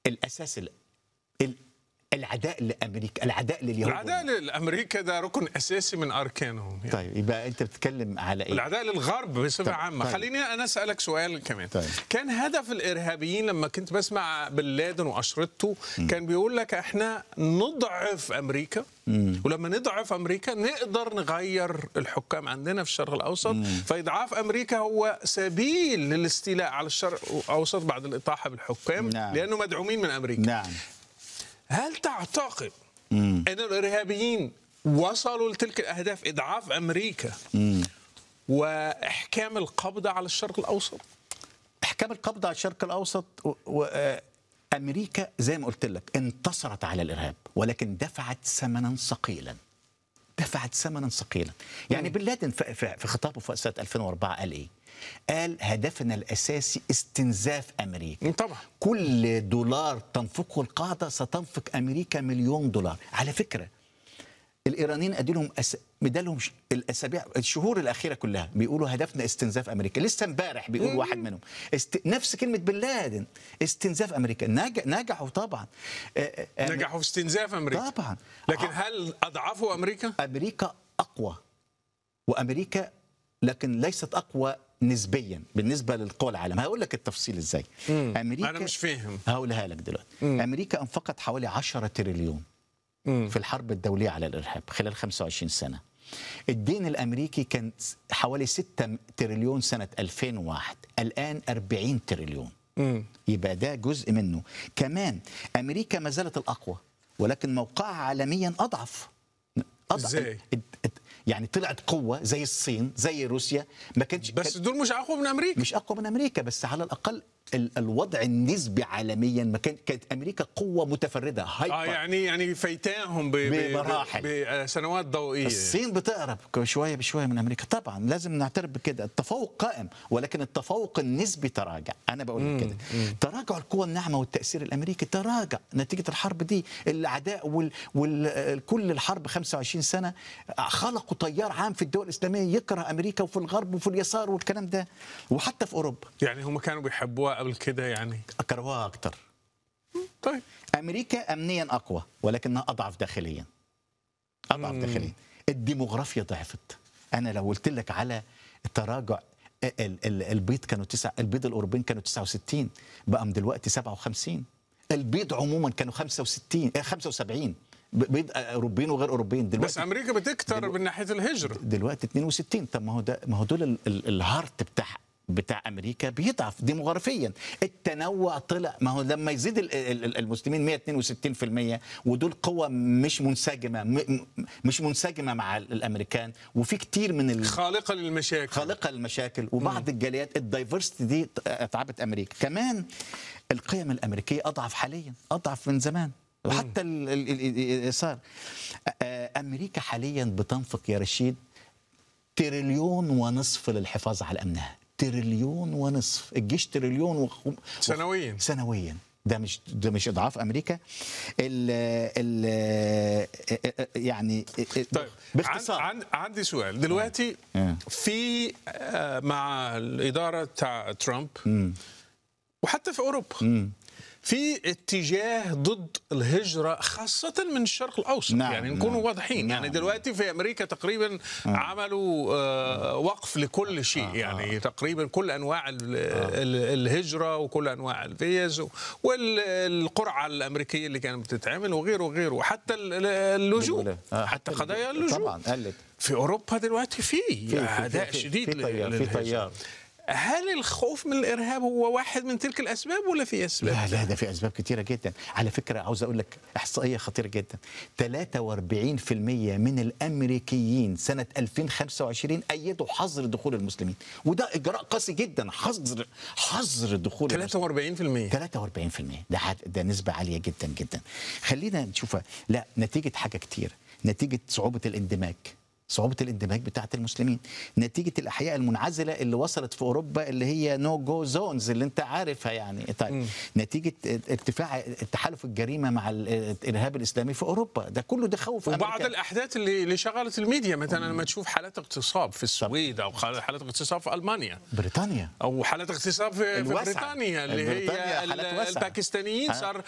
الاساس ال... ال... العداء لامريكا العداء لليهود العداء لامريكا ده ركن اساسي من اركانهم يعني. طيب يبقى انت بتتكلم على ايه العداء للغرب بصفه طيب، عامه طيب. خليني انا اسالك سؤال كمان طيب. كان هدف الارهابيين لما كنت بسمع بن لادن واشرطته كان بيقول لك احنا نضعف امريكا ولما نضعف امريكا نقدر نغير الحكام عندنا في الشرق الاوسط فاضعاف امريكا هو سبيل للاستيلاء على الشرق الاوسط بعد الاطاحه بالحكام نعم. لانه مدعومين من امريكا نعم هل تعتقد ان الارهابيين وصلوا لتلك الاهداف اضعاف امريكا واحكام القبض على الشرق الاوسط احكام القبض على الشرق الاوسط و... و... آه، امريكا زي ما قلت لك انتصرت على الارهاب ولكن دفعت ثمنا ثقيلا دفعت ثمنا ثقيلا يعني بن لادن في- في في خطابه في سنه 2004 قال ايه قال هدفنا الاساسي استنزاف امريكا طبعا كل دولار تنفقه القاعده ستنفق امريكا مليون دولار على فكره الايرانيين اديلهم أس... مدالهم ش- الاسابيع الشهور الاخيره كلها بيقولوا هدفنا استنزاف امريكا لسه امبارح بيقول واحد منهم است... نفس كلمه بن لادن استنزاف امريكا نج... نجحوا طبعا آه، آه، نجحوا في استنزاف امريكا طبعا لكن آه، هل اضعفوا امريكا امريكا اقوى وامريكا لكن ليست اقوى نسبيا بالنسبه للقوى العالم هقول لك التفصيل ازاي امريكا انا مش فاهم هقولها لك دلوقتي امريكا انفقت حوالي 10 تريليون في الحرب الدوليه على الارهاب خلال 25 سنه الدين الامريكي كان حوالي 6 تريليون سنه 2001 الان 40 تريليون يبقى ده جزء منه كمان امريكا ما زالت الاقوى ولكن موقعها عالميا اضعف أضعف. إزاي؟ ات- ات- يعني طلعت قوه زي الصين زي روسيا ما كانتش بس دول مش اقوى من امريكا مش اقوى من امريكا بس على الاقل ال- الوضع النسبي عالميا ما كان كانت امريكا قوه متفرده هايبر اه يعني يعني فايتاهم ب- ب- بمراحل. ب- بسنوات ضوئيه الصين بتقرب شويه بشويه من امريكا طبعا لازم نعترف بكده التفوق قائم ولكن التفوق النسبي تراجع انا بقول لك كده تراجع القوى الناعمه والتاثير الامريكي تراجع نتيجه الحرب دي الاعداء وال... وال... كل الحرب 25 سنه خلقوا تيار عام في الدول الاسلاميه يكره امريكا وفي الغرب وفي اليسار والكلام ده وحتى في اوروبا يعني هم كانوا بيحبوها قبل كده يعني كرهوها اكتر طيب امريكا امنيا اقوى ولكنها اضعف داخليا اضعف داخليا الديموغرافيا ضعفت انا لو قلت لك على تراجع ال- ال- البيض كانوا تسع البيض الاوروبيين كانوا 69 بقى من دلوقتي 57 البيض عموما كانوا 65 آه، 75 ب- بيض اوروبيين وغير اوروبيين دلوقتي بس امريكا بتكتر دلوقتي- من ناحيه الهجره دلوقتي 62 طب ما هو ده ما هو دول ال- ال- الهارت بتاع بتاع امريكا بيضعف ديموغرافيا التنوع طلع ما هو لما يزيد ال- ال- ال- المسلمين 162% ودول قوة مش منسجمة م- م- مش منسجمة مع ال- الامريكان وفي كتير من ال- خالقه للمشاكل خالقه للمشاكل وبعض الجاليات الدايفرستي دي اتعبت امريكا كمان القيم الامريكيه اضعف حاليا اضعف من زمان وحتى ال- ال- ال- اليسار آه، امريكا حاليا بتنفق يا رشيد تريليون ونصف للحفاظ على امنها تريليون ونصف الجيش تريليون وخ... سنوياً. سنويا ده مش ده مش اضعاف امريكا ال ال يعني طيب باختصار عن عن عندي سؤال دلوقتي آه. في آه، مع الاداره بتاع ترامب وحتى في اوروبا في اتجاه ضد الهجرة خاصة من الشرق الأوسط نعم، يعني نكونوا نعم، واضحين نعم. يعني دلوقتي في أمريكا تقريبا عملوا آه، وقف لكل شيء يعني تقريبا كل أنواع ال- ال- الهجرة وكل أنواع الفيز والقرعة الأمريكية اللي كانت بتتعمل وغيره وغيره وحتى ال- ال- اللجوء آه، حتى قضايا اللجوء طبعا قلت في اوروبا دلوقتي في في- اعداء في- شديد في لل- تيار- في للهجرة. تيار. هل الخوف من الارهاب هو واحد من تلك الاسباب ولا في اسباب؟ لا لا ده في اسباب كتيره جدا على فكره عاوز اقول لك احصائيه خطيره جدا 43% من الامريكيين سنه 2025 ايدوا حظر دخول المسلمين وده اجراء قاسي جدا حظر حظر دخول المسلمين 43% 43% ده عد- ده نسبة عالية جدا جدا خلينا نشوفها لا نتيجة حاجة كتير نتيجة صعوبة الاندماج صعوبة الاندماج بتاعة المسلمين نتيجة الأحياء المنعزلة اللي وصلت في أوروبا اللي هي نو جو زونز اللي أنت عارفها يعني طيب نتيجة ارتفاع التحالف الجريمة مع ال- الإرهاب الإسلامي في أوروبا ده كله ده خوف وبعض أمريكا. الاحداث اللي اللي شغلت الميديا مثلا لما تشوف حالات اغتصاب في السويد او حالات اغتصاب في المانيا بريطانيا او حالات اغتصاب في, في الواسعة. بريطانيا اللي بريطانيا هي حالات ال- واسعة. الباكستانيين آه. صار